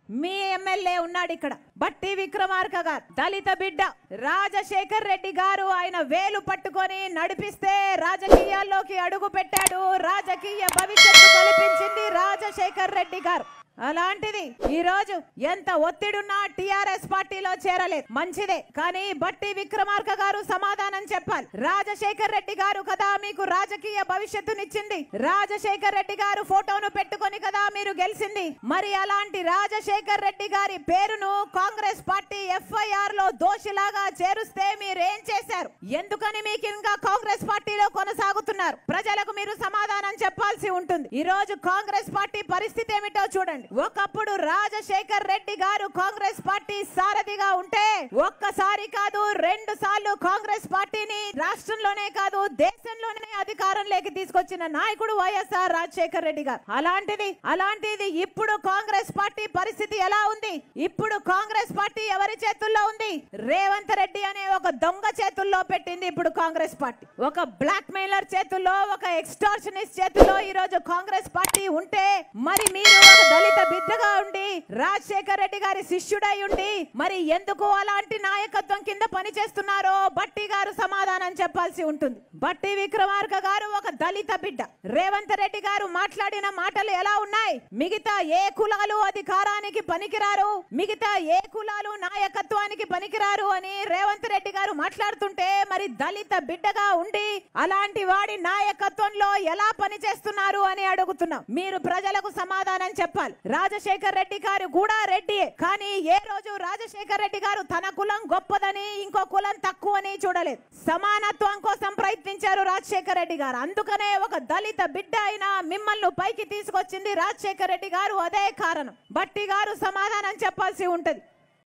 మీ MLA ఉన్నాడు ఇక్కడ బట్టి విక్రమార్క గారు దళిత బిడ్డ రాజశేఖర్ రెడ్డి గారు ఆయన వేలు పట్టుకొని నడిపిస్తే రాజకీయాల్లోకి అడుగు పెట్టాడు రాజకీయ భవిష్యత్తు కల్పించింది రాజశేఖర్ రెడ్డి గారు అలాంటిది ఈ రోజు ఎంత ఒత్తిడున్నా టిఆర్ఎస్ పార్టీలో చేరలేదు మంచిదే కానీ బట్టి విక్రమార్క గారు సమాధానం చెప్పాలి రాజశేఖర్ రెడ్డి గారు కదా మీకు రాజకీయ భవిష్యత్తునిచ్చింది రాజశేఖర్ రెడ్డి గారు ఫోటోను పెట్టుకొని కదా మీరు గెలిచింది మరి అలాంటి రాజశేఖర్ రెడ్డి గారి పేరును కాంగ్రెస్ పార్టీ ఎఫ్ఐఆర్ లో దోషిలాగా చేరుస్తే మీరేం చేశారు ఎందుకని మీకు ఇంకా కాంగ్రెస్ పార్టీలో కొనసాగుతున్నారు ప్రజలకు మీరు సమాధానం చెప్పాల్సి ఉంటుంది ఈ రోజు కాంగ్రెస్ పార్టీ పరిస్థితి ఏమిటో చూడండి ఒకప్పుడు రాజశేఖర్ రెడ్డి గారు కాంగ్రెస్ పార్టీ సారథిగా ఉంటే ఒక్కసారి కాదు రెండు సార్లు కాంగ్రెస్ పార్టీని రాష్ట్రంలోనే కాదు దేశంలోనే అధికారంలోకి తీసుకొచ్చిన నాయకుడు వైఎస్ఆర్ రాజశేఖర్ రెడ్డి గారు అలాంటిది అలాంటిది ఇప్పుడు కాంగ్రెస్ పార్టీ పరిస్థితి ఎలా ఉంది ఇప్పుడు కాంగ్రెస్ పార్టీ ఎవరి చేతుల్లో ఉంది రేవంత్ రెడ్డి అనే ఒక దొంగ చేతుల్లో పెట్టింది ఇప్పుడు కాంగ్రెస్ పార్టీ ఒక బ్లాక్ మెయిలర్ చేతుల్లో ఒక ఎక్స్టార్షనిస్ట్ చేతుల్లో ఈ రోజు కాంగ్రెస్ పార్టీ ఉంటే మరి మీరు ఒక దళిత బిడ్డగా ఉండి రాజశేఖర్ రెడ్డి గారి శిష్యుడై ఉండి మరి ఎందుకు అలాంటి నాయకత్వం కింద పని చేస్తున్నారో బట్టి గారు సమాధానం చెప్పాల్సి ఉంటుంది బట్టి విక్రమార్క గారు ఒక దళిత బిడ్డ రేవంత్ రెడ్డి గారు మాట్లాడిన మాటలు ఎలా ఉన్నాయి మిగతా ఏ కులాలు అధికారానికి పనికిరారు మిగతా ఏ కులాలు నాయకత్వానికి పనికిరారు అని రేవంత్ రెడ్డి గారు మాట్లాడుతుంటే మరి దళిత బిడ్డగా ఉండి అలాంటి వాడి నాయకత్వంలో ఎలా పని చేస్తున్నారు అని అడుగుతున్నాం మీరు ప్రజలకు సమాధానం చెప్పాలి రాజశేఖర్ రెడ్డి గారు కూడా రెడ్డి కానీ ఏ రోజు రాజశేఖర్ రెడ్డి గారు తన కులం గొప్పదని ఇంకో కులం తక్కువని చూడలేదు సమానత్వం కోసం ప్రయత్నించారు రాజశేఖర్ రెడ్డి గారు అందుకనే ఒక దళిత బిడ్డ అయిన మిమ్మల్ని పైకి తీసుకొచ్చింది రాజశేఖర్ రెడ్డి గారు అదే కారణం బట్టి గారు సమాధానం చెప్పాల్సి ఉంటది